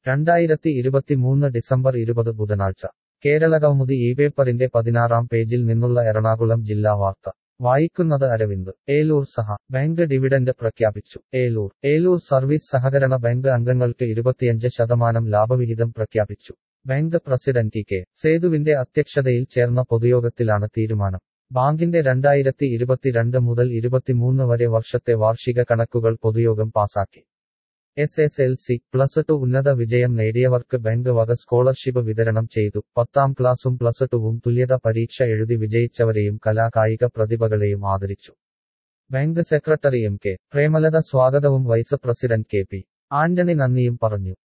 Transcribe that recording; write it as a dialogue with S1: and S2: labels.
S1: രണ്ടായിരത്തി ഇരുപത്തിമൂന്ന് ഡിസംബർ ഇരുപത് ബുധനാഴ്ച കേരളകൗമുദി ഈ പേപ്പറിന്റെ പതിനാറാം പേജിൽ നിന്നുള്ള എറണാകുളം ജില്ലാ വാർത്ത വായിക്കുന്നത് അരവിന്ദ് ഏലൂർ സഹ ബാങ്ക് ഡിവിഡന്റ് പ്രഖ്യാപിച്ചു ഏലൂർ ഏലൂർ സർവീസ് സഹകരണ ബാങ്ക് അംഗങ്ങൾക്ക് ഇരുപത്തിയഞ്ച് ശതമാനം ലാഭവിഹിതം പ്രഖ്യാപിച്ചു ബാങ്ക് പ്രസിഡന്റ് കെ സേതുവിന്റെ അധ്യക്ഷതയിൽ ചേർന്ന പൊതുയോഗത്തിലാണ് തീരുമാനം ബാങ്കിന്റെ രണ്ടായിരത്തി ഇരുപത്തിരണ്ട് മുതൽ ഇരുപത്തിമൂന്ന് വരെ വർഷത്തെ വാർഷിക കണക്കുകൾ പൊതുയോഗം പാസാക്കി S S L C plus two ഉന്നത വിജയം നേടിയവർക്ക് ബാങ്ക് വക സ്കോളർഷിപ്പ് വിതരണം ചെയ്തു പത്താം ക്ലാസും പ്ലസ് ടുവും തുല്യത പരീക്ഷ എഴുതി വിജയിച്ചവരെയും കലാകായിക പ്രതിഭകളെയും ആദരിച്ചു bank secretary M K Premalatha സ്വാഗതവും vice president K P Antony നന്ദിയും പറഞ്ഞു